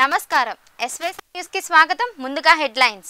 నమస్కారం ఎస్వైస్ న్యూస్ కి స్వాగతం ముందుగా హెడ్లైన్స్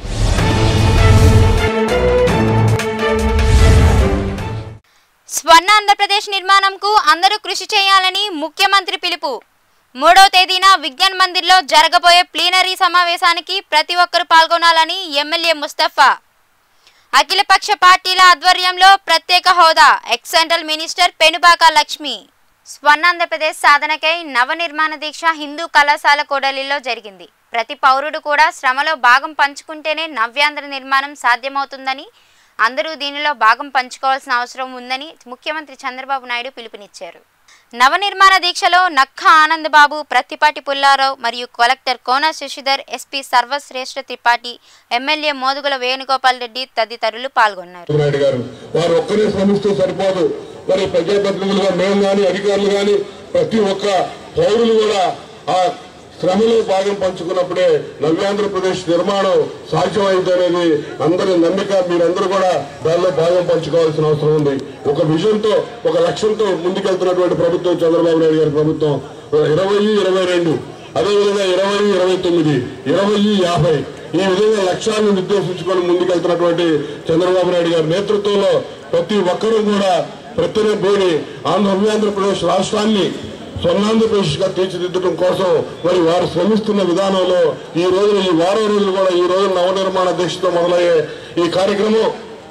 స్వర్ణ ఆంధ్రప్రదేశ్ నిర్మాణంకు అందరూ కృషి చేయాలని ముఖ్యమంత్రి పిలుపు మూడవ తేదీన విజ్ఞాన్ మందిర్లో జరగబోయే ప్లీనరీ సమావేశానికి ప్రతి ఒక్కరూ పాల్గొనాలని ఎమ్మెల్యే ముస్తఫా అఖిలపక్ష పార్టీల ఆధ్వర్యంలో ప్రత్యేక హోదా ex central minister Penubaka Lakshmi స్వర్ణాంధ్రప్రదేశ్ సాధనకై నవనిర్మాణ దీక్ష హిందూ కళాశాల కోడలిలో జరిగింది ప్రతి పౌరుడు కూడా శ్రమలో భాగం పంచుకుంటేనే నవ్యాంధ్ర నిర్మాణం సాధ్యమవుతుందని అందరూ దీనిలో భాగం పంచుకోవాల్సిన అవసరం ఉందని ముఖ్యమంత్రి చంద్రబాబు నాయుడు పిలుపునిచ్చారు నవనిర్మాణ దీక్షలో నక్క ఆనందబాబు ప్రత్తిపాటి పుల్లారావు మరియు collector Kona Sasidhar SP Sarvashreshtha Tripathi MLA Modugula Venugopal Reddy తదితరులు పాల్గొన్నారు నాయుడు గారు వారు ఒక్కరే శ్రమిస్తూ సరిపోదు మరి ప్రజాప్రతినిధులుగా మేము కానీ అధికారులు కానీ ప్రతి ఒక్క పౌరులు కూడా ఆ శ్రమలో భాగం పంచుకున్నప్పుడే నవ్యాంధ్రప్రదేశ్ నిర్మాణం సాధ్యమైంది అనేది అందరి నమ్మిక మీరందరూ కూడా దానిలో భాగం పంచుకోవాల్సిన అవసరం ఉంది ఒక విజన్తో ఒక లక్ష్యంతో ముందుకెళ్తున్నటువంటి ప్రభుత్వం చంద్రబాబు నాయుడు గారి ప్రభుత్వం ఇరవై ఇరవై రెండు అదేవిధంగా ఇరవై ఇరవై తొమ్మిది ఇరవై యాభై ఈ విధంగా లక్ష్యాలను నిర్దేశించుకొని ముందుకెళ్తున్నటువంటి చంద్రబాబు నాయుడు గారి నేతృత్వంలో ప్రతి ఒక్కరూ కూడా ప్రతిన పోని ఆంధ్ర ఆంధ్రప్రదేశ్ రాష్ట్రాన్ని స్వర్ణాంధ్రప్రదేశ్ గా తీర్చిదిద్దడం కోసం మరి వారు శ్రమిస్తున్న విధానంలో ఈ రోజున ఈ వారం రోజులు కూడా ఈ రోజు నవనిర్మాణ దీక్షతో మొదలయ్యే ఈ కార్యక్రమం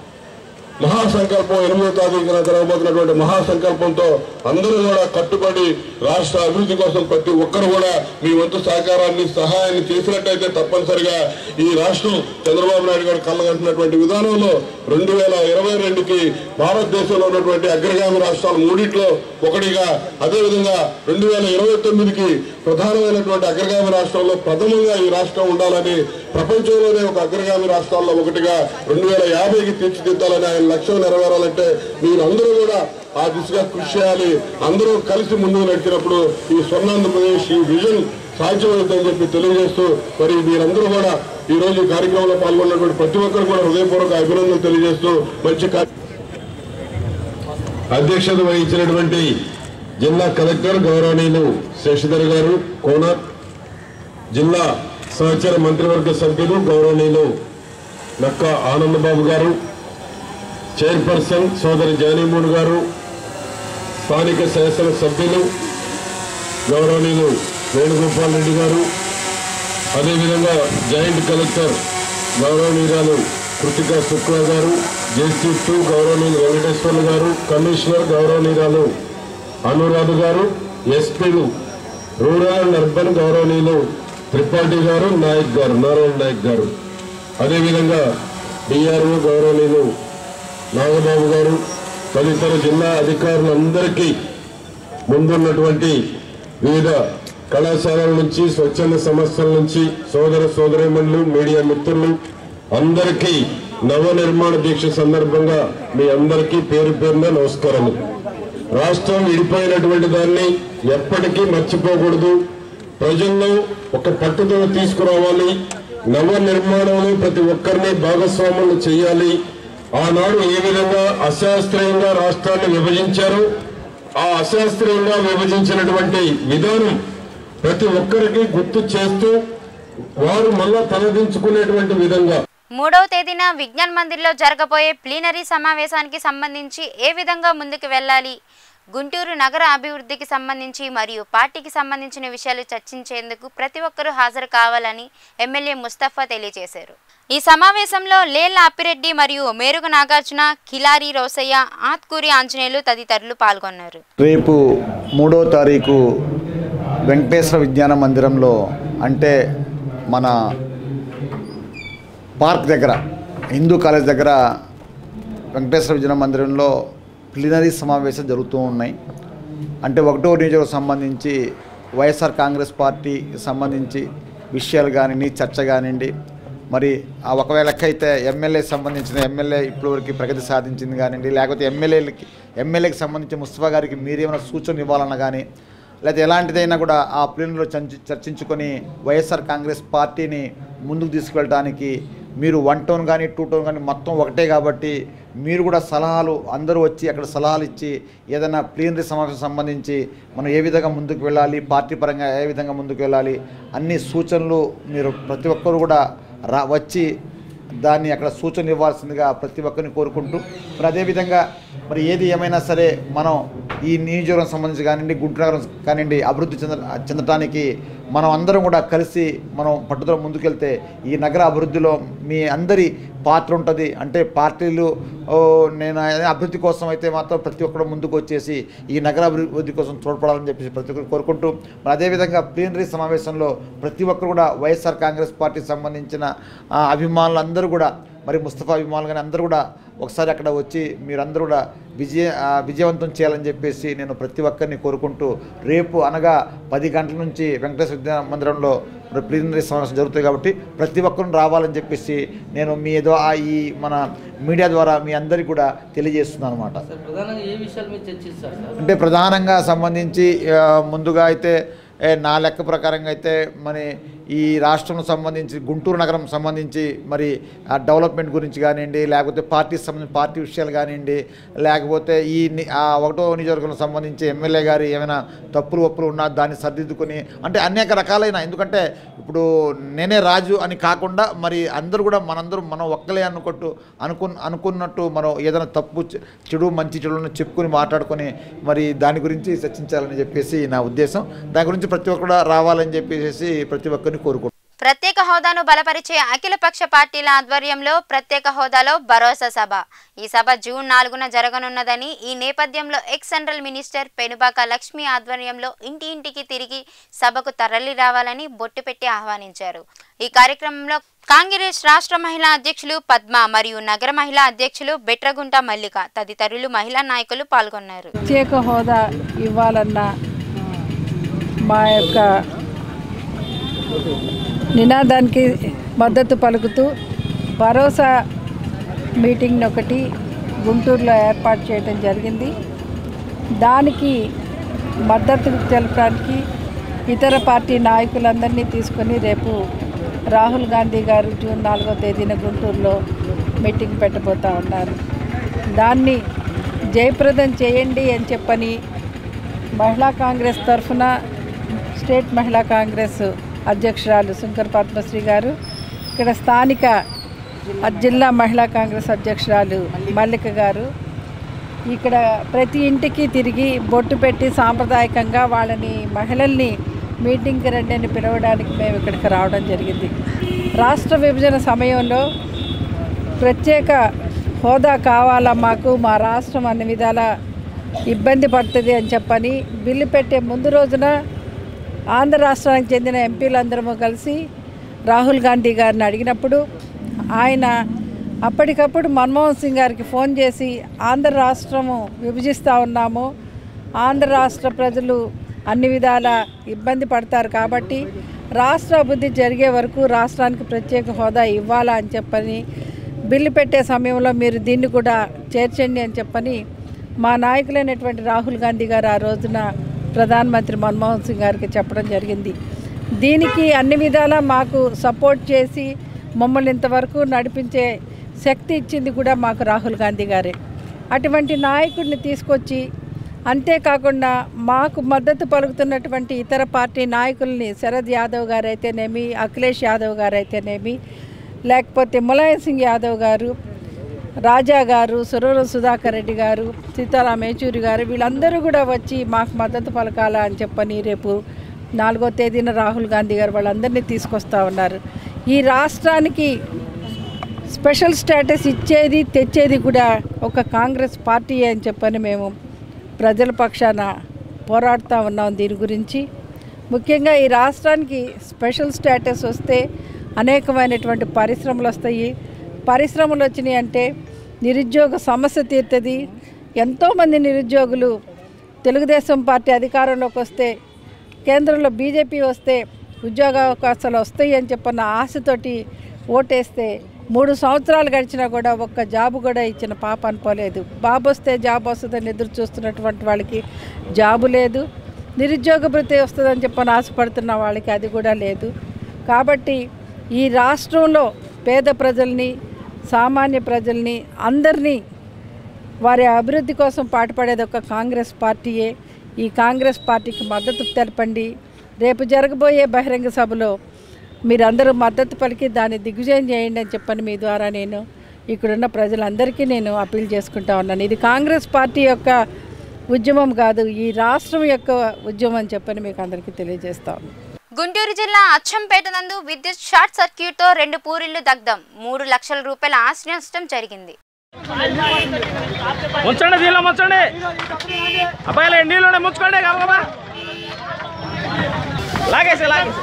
మహాసంకల్పం ఎనిమిదో తారీఖున జరగబోతున్నటువంటి మహాసంకల్పంతో అందరూ కూడా కట్టుబడి రాష్ట్ర అభివృద్ధి కోసం ప్రతి ఒక్కరు కూడా మీ వంతు సహకారాన్ని సహాయాన్ని చేసినట్టయితే తప్పనిసరిగా ఈ రాష్ట్రం చంద్రబాబు నాయుడు గారు కళ్ళగంటున్నటువంటి విధానంలో రెండు వేల ఇరవై రెండుకి భారతదేశంలో ఉన్నటువంటి అగ్రగామి రాష్ట్రాలు మూడిట్లో ఒకటిగా అదేవిధంగా రెండు వేల ఇరవై తొమ్మిదికి ప్రధానమైనటువంటి అగ్రగామి రాష్ట్రాల్లో ప్రథమంగా ఈ రాష్ట్రం ఉండాలని ప్రపంచంలోనే ఒక అగ్రగామి రాష్ట్రాల్లో ఒకటిగా రెండు వేల యాభైకి తీర్చిదిద్దాలని ఆయన లక్ష్యం నెరవేరాలంటే మీరందరూ కూడా ఆ దిశగా కృషి చేయాలి అందరూ కలిసి ముందుకు నడిచినప్పుడు ఈ స్వర్ణాంధ్రప్రదేశ్ ఈ విజన్ సాధ్యమవుతుందని చెప్పి తెలియజేస్తూ మరి మీరందరూ కూడా ఈ రోజు ఈ కార్యక్రమంలో పాల్గొన్నటువంటి ప్రతి ఒక్కరు కూడా హృదయపూర్వక అభినందనలు తెలియజేస్తూ మంచి కార్య- అధ్యక్షత వహించినటువంటి జిల్లా కలెక్టర్ గౌరవనీయులు శశిధర్ గారు కోనర్ జిల్లా సహచర మంత్రివర్గ సభ్యులు గౌరవనీయులు నక్క ఆనందబాబు గారు చైర్పర్సన్ సోదరి జానీమూన్ గారు స్థానిక శాసన సభ్యులు గౌరవనీయులు వేణుగోపాల్ రెడ్డి గారు అదేవిధంగా జాయింట్ కలెక్టర్ గౌరవనీయురాలు కృతికా శుక్లా గారు జేసీ టూ గౌరవనీయులు వెంకటేశ్వర్లు గారు కమిషనర్ గౌరవనీయురాలు అనురాధ గారు ఎస్పీలు రూరల్ అండ్ అర్బన్ గౌరవనీయులు త్రిపాఠి గారు నాయక్ గారు నారాయణ నాయక్ గారు అదేవిధంగా డిఆర్ఓ గౌరవనీయులు నాగబాబు గారు తదితర జిల్లా అధికారులందరికీ ముందున్నటువంటి వివిధ కళాశాలల నుంచి స్వచ్ఛంద సంస్థల నుంచి సోదర సోదరిమణులు మీడియా మిత్రులు అందరికీ నవ నిర్మాణ దీక్ష సందర్భంగా మీ అందరికీ పేరు పేరున నమస్కారము రాష్ట్రం విడిపోయినటువంటి దాన్ని ఎప్పటికీ మర్చిపోకూడదు ప్రజల్లో ఒక పట్టుదల తీసుకురావాలి నవ నిర్మాణంలో ప్రతి ఒక్కరిని భాగస్వాములు చేయాలి ఆనాడు ఏ విధంగా అశాస్త్రీయంగా రాష్ట్రాన్ని విభజించారో ఆ అశాస్త్రీయంగా విభజించినటువంటి విధానం ప్రతి ఒక్కరికి గుర్తు చేస్తూ వారు మళ్ళా తలదించుకునేటువంటి విధంగా మూడవ తేదీన విజ్ఞాన్ మందిర్లో జరగబోయే ప్లీనరీ సమావేశానికి సంబంధించి ఏ విధంగా ముందుకు వెళ్ళాలి గుంటూరు నగర అభివృద్ధికి సంబంధించి మరియు పార్టీకి సంబంధించిన విషయాలు చర్చించేందుకు ప్రతి ఒక్కరూ హాజరు కావాలని ఎమ్మెల్యే ముస్తఫా తెలియజేశారు ఈ సమావేశంలో లేళ్ల అప్పిరెడ్డి మరియు మేరుగు నాగార్జున కిలారి రోసయ్య ఆత్కూరి ఆంజనేయులు తదితరులు పాల్గొన్నారు రేపు మూడో తారీఖు వెంకటేశ్వర విజ్ఞాన మందిరంలో అంటే మన పార్క్ దగ్గర హిందూ కాలేజ్ దగ్గర వెంకటేశ్వర విజ్ఞాన మందిరంలో ప్లీనరీ సమావేశాలు జరుగుతూ ఉన్నాయి అంటే ఒకటో నియోజకవర్గం సంబంధించి వైఎస్ఆర్ కాంగ్రెస్ పార్టీ సంబంధించి విషయాలు కానివ్వండి చర్చ కానివ్వండి మరి ఆ ఒకవేళ లెక్క అయితే ఎమ్మెల్యే సంబంధించిన ఎమ్మెల్యే ఇప్పటివరకు ప్రగతి సాధించింది కానివ్వండి లేకపోతే ఎమ్మెల్యేలకి ఎమ్మెల్యేకి సంబంధించి ముస్తఫా గారికి మీరేమైనా సూచనలు ఇవ్వాలన్నా కానీ లేకపోతే ఎలాంటిదైనా కూడా ఆ ప్లేన్లో చర్చి చర్చించుకొని వైఎస్ఆర్ కాంగ్రెస్ పార్టీని ముందుకు తీసుకువెళ్ళడానికి మీరు వన్ టౌన్ కానీ టూ టౌన్ కానీ మొత్తం ఒకటే కాబట్టి మీరు కూడా సలహాలు అందరూ వచ్చి అక్కడ సలహాలు ఇచ్చి ఏదైనా ప్లీనరీ సమావేశం సంబంధించి మనం ఏ విధంగా ముందుకు వెళ్ళాలి పార్టీ పరంగా ఏ విధంగా ముందుకు వెళ్ళాలి అన్ని సూచనలు మీరు ప్రతి ఒక్కరు కూడా రా వచ్చి దాన్ని అక్కడ సూచనలు ఇవ్వాల్సిందిగా ప్రతి ఒక్కరిని కోరుకుంటూ మరి అదేవిధంగా మరి ఏది ఏమైనా సరే మనం ఈ నియోజకవర్గం సంబంధించి కానివ్వండి గుంటూరు నగరం కానివ్వండి అభివృద్ధి చెంద చెందటానికి మనం అందరం కూడా కలిసి మనం పట్టుదల ముందుకెళ్తే ఈ నగర అభివృద్ధిలో మీ అందరి పాత్ర ఉంటుంది అంటే పార్టీలు ఓ, నేను అదే అభివృద్ధి కోసం అయితే మాత్రం ప్రతి ఒక్కరు ముందుకు వచ్చేసి ఈ నగర అభివృద్ధి కోసం తోడ్పడాలని చెప్పేసి ప్రతి ఒక్కరు కోరుకుంటూ మరి అదేవిధంగా ప్లీనరీ సమావేశంలో ప్రతి ఒక్కరు కూడా వైఎస్ఆర్ కాంగ్రెస్ పార్టీకి సంబంధించిన ఆ, అభిమానులందరూ కూడా మరి ముస్తఫా అభిమానులు కానీ అందరూ కూడా ఒకసారి అక్కడ వచ్చి మీరందరూ కూడా విజయ ఆ, విజయవంతం చేయాలని చెప్పేసి నేను ప్రతి ఒక్కరిని కోరుకుంటూ రేపు అనగా పది గంటల నుంచి వెంకటేశ్వర విద్యా మందిరంలో మరి ప్లీనరీ సమావేశం జరుగుతుంది కాబట్టి ప్రతి ఒక్కరు రావాలని చెప్పేసి నేను మీ ఏదో ఆ ఈ మన మీడియా ద్వారా మీ అందరికీ కూడా తెలియజేస్తున్నాను అనమాట సార్ ప్రధానంగా ఏ విషయాల మీద చర్చిస్తారు సార్ అంటే ప్రధానంగా సంబంధించి ఆ, ముందుగా అయితే ఏ, నా లెక్క ప్రకారంగా అయితే మరి ఈ రాష్ట్రం సంబంధించి గుంటూరు నగరం సంబంధించి మరి ఆ డెవలప్మెంట్ గురించి కానివ్వండి లేకపోతే పార్టీ సంబంధించి పార్టీ విషయాలు కానివ్వండి లేకపోతే ఈ ని- ఆ ఒకటో నియోజకవర్గం సంబంధించి ఎమ్మెల్యే గారు ఏమైనా తప్పులు ఒప్పులు ఉన్నా దాన్ని సర్దిద్దుకొని అంటే అనేక రకాలైన ఎందుకంటే ఇప్పుడు నేనే రాజు అని కాకుండా మరి అందరూ కూడా మనందరూ మనం ఒక్కలే అనుకుంటూ అనుకు అనుకున్నట్టు మనం ఏదైనా తప్పు చె- చెడు మంచి చెడులను చెప్పుకొని మాట్లాడుకొని మరి దాని గురించి చర్చించాలని చెప్పేసి నా ఉద్దేశం దాని గురించి ప్రతి ఒక్కరు రావాలని చెప్పేసి ప్రతి ఒక్కరిని కోరుకుంటున్నాను ప్రత్యేక హోదాను బలపరిచే అఖిలపక్ష పార్టీల ఆధ్వర్యంలో ప్రత్యేక హోదాలో భరోసా సభ ఈ సభ జూన్ నాలుగున జరగనున్నదని ఈ నేపథ్యంలో ex central minister Penubaka Lakshmi ఆధ్వర్యంలో ఇంటి ఇంటికి తిరిగి సభకు తరలి రావాలని బొట్టు పెట్టి ఆహ్వానించారు ఈ కార్యక్రమంలో కాంగ్రెస్ రాష్ట్ర మహిళా అధ్యక్షులు పద్మ మరియు నగర మహిళా అధ్యక్షులు బెట్రగుంట మల్లిక తదితరులు మహిళా నాయకులు పాల్గొన్నారు ప్రత్యేక హోదా ఇవ్వాలన్న మా యొక్క నినాదానికి మద్దతు పలుకుతూ భరోసా మీటింగ్ ఒకటి గుంటూరులో ఏర్పాటు చేయడం జరిగింది దానికి మద్దతు తెలపడానికి ఇతర పార్టీ నాయకులందరినీ తీసుకొని రేపు రాహుల్ గాంధీ గారు జూన్ నాలుగో తేదీన గుంటూరులో మీటింగ్ పెట్టబోతా ఉన్నారు దాన్ని జయప్రదం చేయండి అని చెప్పని మహిళా కాంగ్రెస్ తరఫున స్టేట్ మహిళా కాంగ్రెస్ అధ్యక్షురాలు శంకర్ పద్మశ్రీ గారు ఇక్కడ స్థానిక జిల్లా మహిళా కాంగ్రెస్ అధ్యక్షురాలు మల్లిక గారు ఇక్కడ ప్రతి ఇంటికి తిరిగి బొట్టు పెట్టి సాంప్రదాయకంగా వాళ్ళని మహిళల్ని మీటింగ్కి రండి అని పిలవడానికి మేము ఇక్కడికి రావడం జరిగింది రాష్ట్ర విభజన సమయంలో ప్రత్యేక హోదా కావాలా మాకు మా రాష్ట్రం అన్ని విధాల ఇబ్బంది పడుతుంది అని చెప్పని బిల్లు పెట్టే ముందు రోజున ఆంధ్ర రాష్ట్రానికి చెందిన ఎంపీలందరము కలిసి రాహుల్ గాంధీ గారిని అడిగినప్పుడు ఆయన అప్పటికప్పుడు మన్మోహన్ సింగ్ గారికి ఫోన్ చేసి ఆంధ్ర రాష్ట్రము విభజిస్తూ ఉన్నాము ఆంధ్ర రాష్ట్ర ప్రజలు అన్ని విధాల ఇబ్బంది పడతారు కాబట్టి రాష్ట్ర అభివృద్ధి జరిగే వరకు రాష్ట్రానికి ప్రత్యేక హోదా ఇవ్వాలా అని చెప్పని బిల్లు పెట్టే సమయంలో మీరు దీన్ని కూడా చేర్చండి అని చెప్పని మా నాయకులైనటువంటి రాహుల్ గాంధీ గారు ఆ రోజున ప్రధానమంత్రి మన్మోహన్ సింగ్ గారికి చెప్పడం జరిగింది దీనికి అన్ని విధాలా మాకు సపోర్ట్ చేసి మమ్మల్ని ఇంతవరకు నడిపించే శక్తి ఇచ్చింది కూడా మాకు రాహుల్ గాంధీ గారే అటువంటి నాయకుడిని తీసుకొచ్చి అంతేకాకుండా మాకు మద్దతు పలుకుతున్నటువంటి ఇతర పార్టీ నాయకుల్ని శరద్ యాదవ్ గారు అయితేనేమి అఖిలేష్ యాదవ్ గారు అయితేనేమి లేకపోతే ములాయం సింగ్ యాదవ్ గారు రాజా గారు సురవరం సుధాకర్ రెడ్డి గారు సీతారాం ఏచూరి గారు వీళ్ళందరూ కూడా వచ్చి మాకు మద్దతు పలకాలా అని చెప్పని రేపు నాలుగో తేదీన రాహుల్ గాంధీ గారు వాళ్ళందరినీ తీసుకొస్తా ఉన్నారు ఈ రాష్ట్రానికి స్పెషల్ స్టేటస్ ఇచ్చేది తెచ్చేది కూడా ఒక కాంగ్రెస్ పార్టీ అని చెప్పని మేము ప్రజల పక్షాన పోరాడుతూ ఉన్నాం దీని గురించి ముఖ్యంగా ఈ రాష్ట్రానికి స్పెషల్ స్టేటస్ వస్తే అనేకమైనటువంటి పరిశ్రమలు వస్తాయి పరిశ్రమలు వచ్చినాయి అంటే నిరుద్యోగ సమస్య తీరుతుంది ఎంతోమంది నిరుద్యోగులు తెలుగుదేశం పార్టీ అధికారంలోకి వస్తే కేంద్రంలో బీజేపీ వస్తే ఉద్యోగ అవకాశాలు వస్తాయి అని చెప్పన్న ఆశతోటి ఓటేస్తే మూడు సంవత్సరాలు గడిచినా కూడా ఒక్క జాబ్ కూడా ఇచ్చిన పాప అనుకోలేదు బాబు వస్తే జాబ్ వస్తుందని ఎదురు చూస్తున్నటువంటి వాళ్ళకి జాబు లేదు నిరుద్యోగ భృతి వస్తుందని చెప్పని ఆశపడుతున్న వాళ్ళకి అది కూడా లేదు కాబట్టి ఈ రాష్ట్రంలో పేద ప్రజల్ని సామాన్య ప్రజల్ని అందరినీ వారి అభివృద్ధి కోసం పాటుపడేది ఒక కాంగ్రెస్ పార్టీయే ఈ కాంగ్రెస్ పార్టీకి మద్దతు తెలపండి రేపు జరగబోయే బహిరంగ సభలో మీరందరూ మద్దతు పలికి దాన్ని దిగ్విజయం చేయండి అని చెప్పని మీ ద్వారా నేను ఇక్కడున్న ప్రజలందరికీ నేను అప్పీల్ చేసుకుంటా ఉన్నాను ఇది కాంగ్రెస్ పార్టీ యొక్క ఉద్యమం కాదు ఈ రాష్ట్రం యొక్క ఉద్యమం అని చెప్పని మీకు అందరికీ తెలియజేస్తా ఉన్నాను గుంటూరు జిల్లా అచ్చంపేట నందు విద్యుత్ షార్ట్ సర్క్యూట్ తో రెండు పూరిళ్లు దగ్ధం మూడు లక్షల రూపాయల ఆస్తి నష్టం జరిగింది ముంచండి దీనిలో ముంచండి అబ్బాయిలు నీళ్ళు ముంచుకోండి గబగబా లాగేసి లాగేసి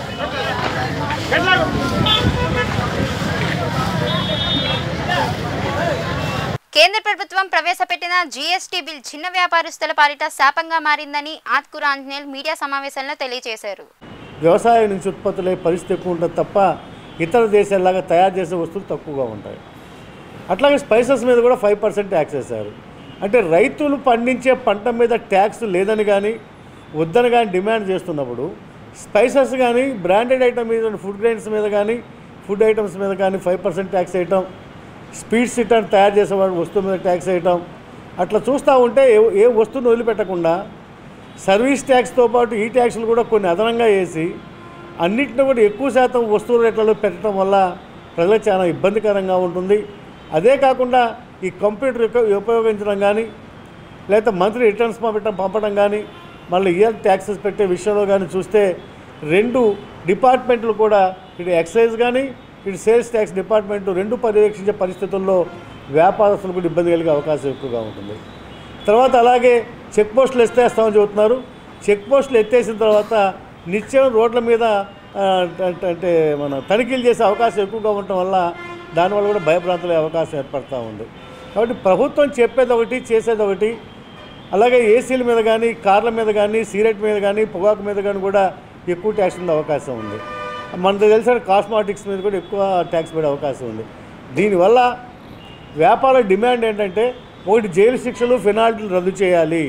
కేంద్ర ప్రభుత్వం ప్రవేశపెట్టిన జీఎస్టీ బిల్ చిన్న వ్యాపారస్తుల పాలిట శాపంగా మారిందని ఆత్కూర ఆంజనేయులు మీడియా సమావేశంలో తెలియజేశారు వ్యవసాయం నుంచి ఉత్పత్తులే పరిస్థితి ఎక్కువ ఉంటుంది తప్ప ఇతర దేశాల్లాగా తయారు చేసే వస్తువులు తక్కువగా ఉంటాయి అట్లాగే స్పైసెస్ మీద కూడా ఫైవ్ పర్సెంట్ ట్యాక్స్ వేశారు అంటే రైతులు పండించే పంట మీద ట్యాక్స్ లేదని కానీ వద్దని కానీ డిమాండ్ చేస్తున్నప్పుడు స్పైసెస్ కానీ బ్రాండెడ్ ఐటమ్ మీద ఫుడ్ గ్రైన్స్ మీద కానీ ఫుడ్ ఐటమ్స్ మీద కానీ ఫైవ్ పర్సెంట్ ట్యాక్స్ వేయటం స్పీడ్స్ ఇట్లా తయారు చేసేవాడు వస్తువు మీద ట్యాక్స్ వేయటం అట్లా చూస్తూ ఉంటే ఏ ఏ వస్తువును వదిలిపెట్టకుండా సర్వీస్ ట్యాక్స్తో పాటు ఈ ట్యాక్స్లు కూడా కొన్ని అదనంగా వేసి అన్నింటిని కూడా ఎక్కువ శాతం వస్తువుల రేట్లలో పెట్టడం వల్ల ప్రజలకు చాలా ఇబ్బందికరంగా ఉంటుంది అదే కాకుండా ఈ కంప్యూటర్ యొక్క ఉపయోగించడం కానీ లేకపోతే మంత్లీ రిటర్న్స్ పంపడం పంపడం కానీ మళ్ళీ ఇయర్ ట్యాక్సెస్ పెట్టే విషయంలో కానీ చూస్తే రెండు డిపార్ట్మెంట్లు కూడా ఇటు ఎక్సైజ్ కానీ ఇటు సేల్స్ ట్యాక్స్ డిపార్ట్మెంట్ రెండు పర్యవేక్షించే పరిస్థితుల్లో వ్యాపారస్తులు కూడా ఇబ్బంది కలిగే అవకాశం ఎక్కువగా ఉంటుంది తర్వాత అలాగే చెక్ పోస్టులు ఎత్తేస్తామని చెబుతున్నారు చెక్ పోస్టులు ఎత్తేసిన తర్వాత నిత్యం రోడ్ల మీద ఆ, అంటే అంటే మన తనిఖీలు చేసే అవకాశం ఎక్కువగా ఉండటం వల్ల దానివల్ల కూడా భయభ్రాంతులే అవకాశం ఏర్పడతా ఉంది కాబట్టి ప్రభుత్వం చెప్పేది ఒకటి చేసేది ఒకటి అలాగే ఏసీల మీద కానీ కార్ల మీద కానీ సిగరెట్ మీద కానీ పొగాకు మీద కానీ కూడా ఎక్కువ ట్యాక్స్ ఉండే అవకాశం ఉంది మనకు తెలిసిన కాస్మాటిక్స్ మీద కూడా ఎక్కువ ట్యాక్స్ పడే అవకాశం ఉంది దీనివల్ల వ్యాపార డిమాండ్ ఏంటంటే ఒకటి జైలు శిక్షలు ఫెనాల్టీలు రద్దు చేయాలి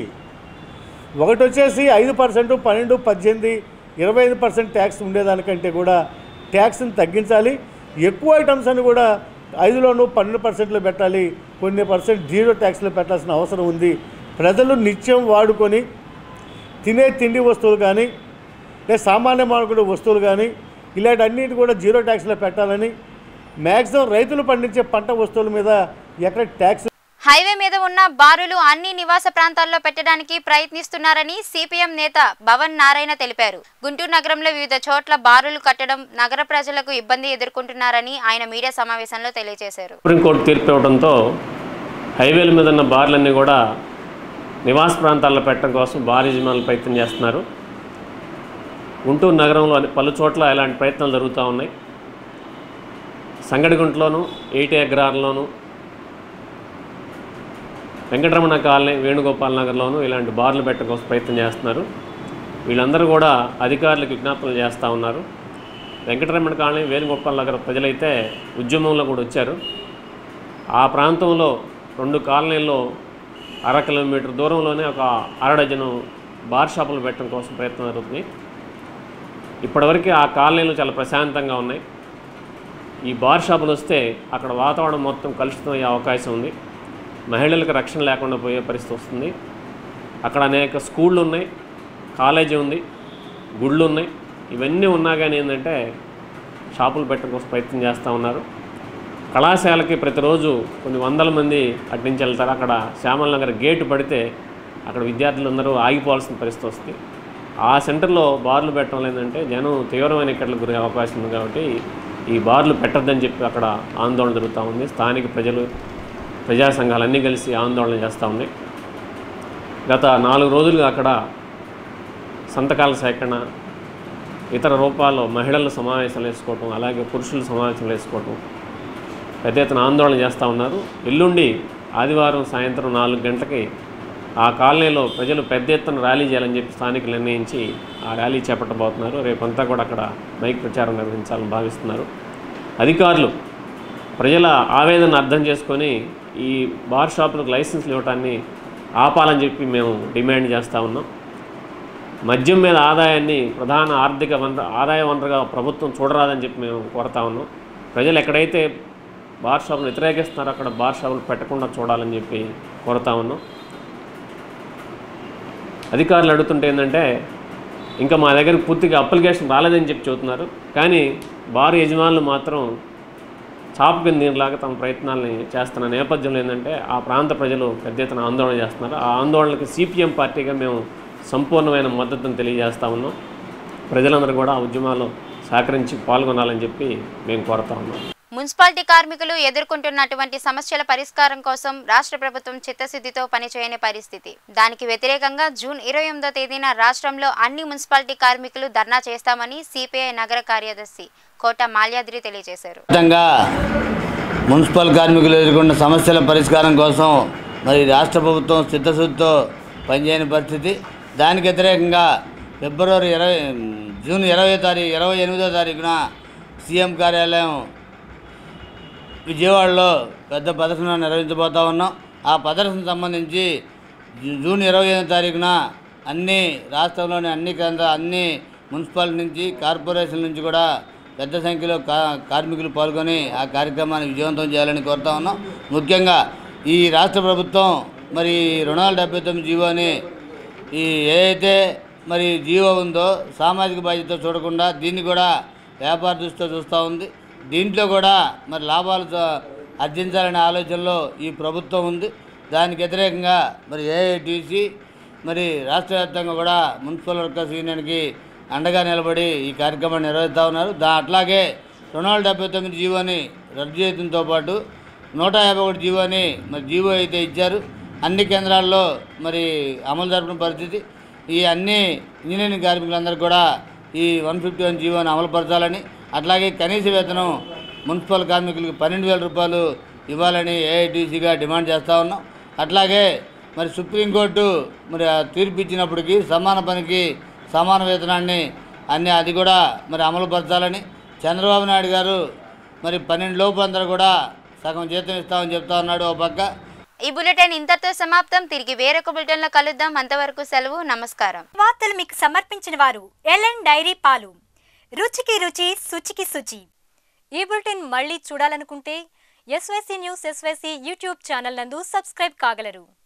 ఒకటి వచ్చేసి ఐదు పర్సెంట్ పన్నెండు పద్దెనిమిది ఇరవై ఐదు పర్సెంట్ ట్యాక్స్ ఉండేదానికంటే కూడా ట్యాక్స్ని తగ్గించాలి ఎక్కువ ఐటమ్స్ అని కూడా ఐదులోనూ పన్నెండు పర్సెంట్లో పెట్టాలి కొన్ని పర్సెంట్ జీరో ట్యాక్స్లో పెట్టాల్సిన అవసరం ఉంది ప్రజలు నిత్యం వాడుకొని తినే తిండి వస్తువులు కానీ లేదా సామాన్య మానవుడు వస్తువులు కానీ ఇలాంటి అన్నిటి కూడా జీరో ట్యాక్స్లో పెట్టాలని మ్యాక్సిమం రైతులు పండించే పంట వస్తువుల మీద ఎక్కడ ట్యాక్స్ హైవే మీద ఉన్న బారులు అన్ని నివాస ప్రాంతాల్లో పెట్టడానికి ప్రయత్నిస్తున్నారని సిపిఎం నేత భవన్ నారాయణ తెలిపారు గుంటూరు నగరంలో వివిధ చోట్ల బారులు కట్టడం నగర ప్రజలకు ఇబ్బంది ఎదుర్కొంటున్నారని ఆయన మీడియా సమావేశంలో తెలియజేశారు సుప్రీంకోర్టు తీర్పు ఇవ్వడంతో హైవేల మీద ఉన్న బార్లన్నీ కూడా నివాస ప్రాంతాల్లో పెట్టడం కోసం బార్ యజమానులు ప్రయత్నం చేస్తున్నారు గుంటూరు నగరంలో అన్ని- పలు చోట్ల ఇలాంటి ప్రయత్నాలు జరుగుతూ ఉన్నాయి సంగడిగుంటలోను ఏటి అగ్రహారంలోను వెంకటరమణ కాలనీ వేణుగోపాల్ నగర్లోను ఇలాంటి బార్లు పెట్టడం కోసం ప్రయత్నం చేస్తున్నారు వీళ్ళందరూ కూడా అధికారులకు విజ్ఞాపనలు చేస్తూ ఉన్నారు వెంకటరమణ కాలనీ వేణుగోపాల్ నగర్ ప్రజలైతే ఉద్యమంలో కూడా వచ్చారు ఆ ప్రాంతంలో రెండు కాలనీల్లో అర కిలోమీటర్ దూరంలోనే ఒక అర డజను బార్ షాపులు పెట్టడం కోసం ప్రయత్నం జరుగుతుంది ఇప్పటివరకు ఆ కాలనీలు చాలా ప్రశాంతంగా ఉన్నాయి ఈ బార్ షాపులు వస్తే అక్కడ వాతావరణం మొత్తం కలుషితం అయ్యే అవకాశం ఉంది మహిళలకు రక్షణ లేకుండా పోయే పరిస్థితి వస్తుంది అక్కడ అనేక స్కూళ్ళు ఉన్నాయి కాలేజీ ఉంది గుళ్ళు ఉన్నాయి ఇవన్నీ ఉన్నా కానీ ఏంటంటే షాపులు పెట్టడం కోసం ప్రయత్నం చేస్తూ ఉన్నారు కళాశాలకి ప్రతిరోజు కొన్ని వందల మంది అటు నుంచి వెళ్తారు అక్కడ శ్యామల నగర్ గేటు పడితే అక్కడ విద్యార్థులందరూ ఆగిపోవాల్సిన పరిస్థితి వస్తుంది ఆ సెంటర్లో బార్లు పెట్టడం ఏంటంటే జనం తీవ్రమైన ఇక్కట్లకు గురే అవకాశం ఉంది కాబట్టి ఈ బార్లు పెట్టొద్దని చెప్పి అక్కడ ఆందోళన జరుగుతూ ఉంది స్థానిక ప్రజలు ప్రజా సంఘాలన్నీ కలిసి ఆందోళన చేస్తూ ఉన్నాయి గత నాలుగు రోజులుగా అక్కడ సంతకాల సేకరణ ఇతర రూపాల్లో మహిళల సమావేశాలు వేసుకోవటం అలాగే పురుషుల సమావేశాలు వేసుకోవటం పెద్ద ఎత్తున ఆందోళన చేస్తూ ఉన్నారు ఎల్లుండి ఆదివారం సాయంత్రం నాలుగు గంటలకి ఆ కాలనీలో ప్రజలు పెద్ద ఎత్తున ర్యాలీ చేయాలని చెప్పి స్థానికులు నిర్ణయించి ఆ ర్యాలీ చేపట్టబోతున్నారు రేపంతా కూడా అక్కడ మైక్ ప్రచారం నిర్వహించాలని భావిస్తున్నారు అధికారులు ప్రజల ఆవేదన అర్థం చేసుకొని ఈ బార్ షాపులకు లైసెన్స్లు ఇవ్వటాన్ని ఆపాలని చెప్పి మేము డిమాండ్ చేస్తూ ఉన్నాం మద్యం మీద ఆదాయాన్ని ప్రధాన ఆర్థిక వనరు ఆదాయ వనరుగా ప్రభుత్వం చూడరాదని చెప్పి మేము కోరుతా ఉన్నాం ప్రజలు ఎక్కడైతే బార్ షాపులు వ్యతిరేకిస్తున్నారో అక్కడ బార్ షాపులు పెట్టకుండా చూడాలని చెప్పి కోరుతా ఉన్నాం అధికారులు అడుగుతుంటే ఏంటంటే ఇంకా మా దగ్గరికి పూర్తిగా అప్లికేషన్ రాలేదని చెప్పి చెబుతున్నారు కానీ బార్ యజమానులు మాత్రం చాపు కింద నీరులాగా తమ ప్రయత్నాలని చేస్తున్న నేపథ్యంలో ఏంటంటే ఆ ప్రాంత ప్రజలు పెద్ద ఎత్తున ఆందోళన చేస్తున్నారు ఆ ఆందోళనకి సిపిఎం పార్టీగా మేము సంపూర్ణమైన మద్దతును తెలియజేస్తా ఉన్నాం ప్రజలందరూ కూడా ఆ ఉద్యమాల్లో సహకరించి పాల్గొనాలని చెప్పి మేము కోరుతా ఉన్నాం మున్సిపాలిటీ కార్మికులు ఎదుర్కొంటున్నటువంటి సమస్యల పరిష్కారం కోసం రాష్ట్ర ప్రభుత్వం చిత్తశుద్ధితో పనిచేయని పరిస్థితి దానికి వ్యతిరేకంగా జూన్ ఇరవై ఎనిమిదో తేదీన రాష్ట్రంలో అన్ని మున్సిపాలిటీ కార్మికులు ధర్నా చేస్తామని సిపిఐ నగర కార్యదర్శి కోట మాల్యాద్రి తెలియజేశారు వ్యాప్తంగా మున్సిపల్ కార్మికులు ఎదుర్కొన్న సమస్యల పరిష్కారం కోసం మరి రాష్ట్ర ప్రభుత్వం చిత్తశుద్ధితో పనిచేయని పరిస్థితి దానికి వ్యతిరేకంగా ఫిబ్రవరి ఇరవై జూన్ ఇరవై తారీఖు ఇరవై ఎనిమిదో తారీఖున సీఎం కార్యాలయం విజయవాడలో పెద్ద ప్రదర్శన నిర్వహించబోతా ఉన్నాం ఆ ప్రదర్శన సంబంధించి జూ- జూన్ ఇరవై ఎనిమిది తారీఖున అన్ని రాష్ట్రంలోని అన్ని కేంద్ర అన్ని మున్సిపాలిటీ నుంచి కార్పొరేషన్ నుంచి కూడా పెద్ద సంఖ్యలో కా కార్మికులు పాల్గొని ఆ కార్యక్రమాన్ని విజయవంతం చేయాలని కోరుతా ఉన్నాం ముఖ్యంగా ఈ రాష్ట్ర ప్రభుత్వం మరి రెండు వందల డెబ్బై తొమ్మిది జీవోని ఈ ఏదైతే మరి జీవో ఉందో సామాజిక బాధ్యత చూడకుండా దీన్ని కూడా వ్యాపార దృష్టితో చూస్తూ ఉంది దీంట్లో కూడా మరి లాభాలు చ- ఆర్జించాలనే ఆలోచనలో ఈ ప్రభుత్వం ఉంది దానికి వ్యతిరేకంగా మరి ఏఐటీసీ మరి రాష్ట్ర వ్యాప్తంగా కూడా మున్సిపల్ వర్కర్స్ యూనియన్కి అండగా నిలబడి ఈ కార్యక్రమాన్ని నిర్వహిస్తూ ఉన్నారు దా అట్లాగే రెండు వందల డెబ్బై తొమ్మిది జీవోని రద్దు చేయడంతో పాటు నూట యాభై ఒకటి జీవోని మరి జీవో అయితే ఇచ్చారు అన్ని కేంద్రాల్లో మరి అమలు జరపడం పరిస్థితి ఈ అన్ని ఇంజనీరింగ్ కార్మికులందరూ కూడా ఈ వన్ ఫిఫ్టీ వన్ జీవోని అమలుపరచాలని అట్లాగే కనీస వేతనం మున్సిపల్ కార్మికులకు పన్నెండు వేల రూపాయలు ఇవ్వాలని ఏఐటీసీగా డిమాండ్ చేస్తూ ఉన్నాం అట్లాగే మరి సుప్రీంకోర్టు మరి ఆ తీర్పు ఇచ్చినప్పటికీ సమాన పనికి సమాన వేతనాన్ని అన్ని అది కూడా మరి అమలుపరచాలని చంద్రబాబు నాయుడు గారు మరి పన్నెండు లోపు అందరూ కూడా సగం జీతం ఇస్తామని చెప్తా ఉన్నాడు ఓ పక్క ఈ బులెటిన్ ఇంతటితో సమాప్తం తిరిగి వేరొక బులెటిన్లో కలుద్దాం అంతవరకు సెలవు నమస్కారం వార్తలు మీకు సమర్పించిన వారు ఎల్ఎన్ డైరీ పాలు రుచికి రుచి శుచికి శుచి ఈ బులెటిన్ మళ్ళీ చూడాలనుకుంటే SYC news SYC YouTube channel నందు సబ్స్క్రైబ్ కాగలరు